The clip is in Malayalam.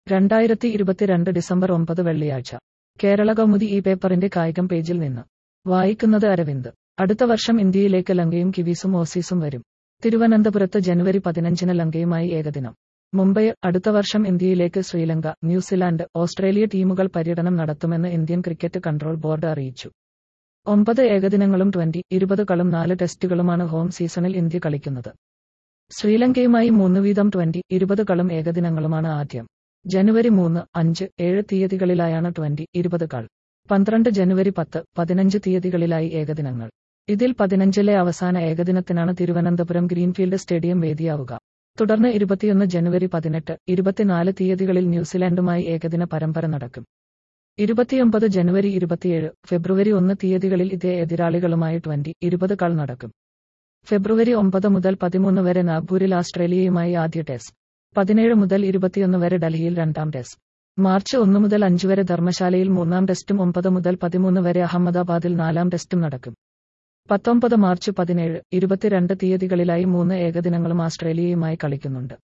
രണ്ടായിരത്തി ഇരുപത്തിരണ്ട് ഡിസംബർ ഒമ്പത് വെള്ളിയാഴ്ച കേരള കൗമുദി ഈ പേപ്പറിന്റെ കായികം പേജിൽ നിന്ന് വായിക്കുന്നത് അരവിന്ദ് അടുത്ത വർഷം ഇന്ത്യയിലേക്ക് ലങ്കയും കിവീസും ഓസീസും വരും തിരുവനന്തപുരത്ത് ജനുവരി പതിനഞ്ചിന് ലങ്കയുമായി ഏകദിനം മുംബൈ അടുത്ത വർഷം ഇന്ത്യയിലേക്ക് ശ്രീലങ്ക ന്യൂസിലാൻഡ് ഓസ്ട്രേലിയ ടീമുകൾ പര്യടനം നടത്തുമെന്ന് ഇന്ത്യൻ ക്രിക്കറ്റ് കൺട്രോൾ ബോർഡ് അറിയിച്ചു ഒമ്പത് ഏകദിനങ്ങളും ട്വന്റി ഇരുപത് കളും നാല് ടെസ്റ്റുകളുമാണ് ഹോം സീസണിൽ ഇന്ത്യ കളിക്കുന്നത് ശ്രീലങ്കയുമായി മൂന്ന് വീതം ട്വന്റി ഇരുപത് കളും ഏകദിനങ്ങളുമാണ് ആദ്യം ജനുവരി മൂന്ന് അഞ്ച് ഏഴ് തീയതികളിലായാണ് ട്വന്റി ഇരുപത് കൾ പന്ത്രണ്ട് ജനുവരി പത്ത് പതിനഞ്ച് തീയതികളിലായി ഏകദിനങ്ങൾ ഇതിൽ പതിനഞ്ചിലെ അവസാന ഏകദിനത്തിനാണ് തിരുവനന്തപുരം ഗ്രീൻഫീൽഡ് സ്റ്റേഡിയം വേദിയാവുക തുടർന്ന് ഇരുപത്തിയൊന്ന് ജനുവരി പതിനെട്ട് ഇരുപത്തിനാല് തീയതികളിൽ ന്യൂസിലാൻഡുമായി ഏകദിന പരമ്പര നടക്കും ഇരുപത്തിയൊമ്പത് ജനുവരി ഇരുപത്തിയേഴ് ഫെബ്രുവരി ഒന്ന് തീയതികളിൽ ഇതേ എതിരാളികളുമായി ട്വന്റി ഇരുപത് കൾ നടക്കും ഫെബ്രുവരി ഒമ്പത് മുതൽ പതിമൂന്ന് വരെ നാഗ്പൂരിൽ ഓസ്ട്രേലിയയുമായി ആദ്യ ടെസ്റ്റ് പതിനേഴ് മുതൽ ഇരുപത്തിയൊന്ന് വരെ ഡൽഹിയിൽ രണ്ടാം ടെസ്റ്റ് മാർച്ച് ഒന്ന് മുതൽ അഞ്ച് വരെ ധർമ്മശാലയിൽ മൂന്നാം ടെസ്റ്റും ഒമ്പത് മുതൽ പതിമൂന്ന് വരെ അഹമ്മദാബാദിൽ നാലാം ടെസ്റ്റും നടക്കും പത്തൊമ്പത് മാർച്ച് പതിനേഴ് ഇരുപത്തിരണ്ട് തീയതികളിലായി മൂന്ന് ഏകദിനങ്ങളും ഓസ്ട്രേലിയയുമായി കളിക്കുന്നുണ്ട്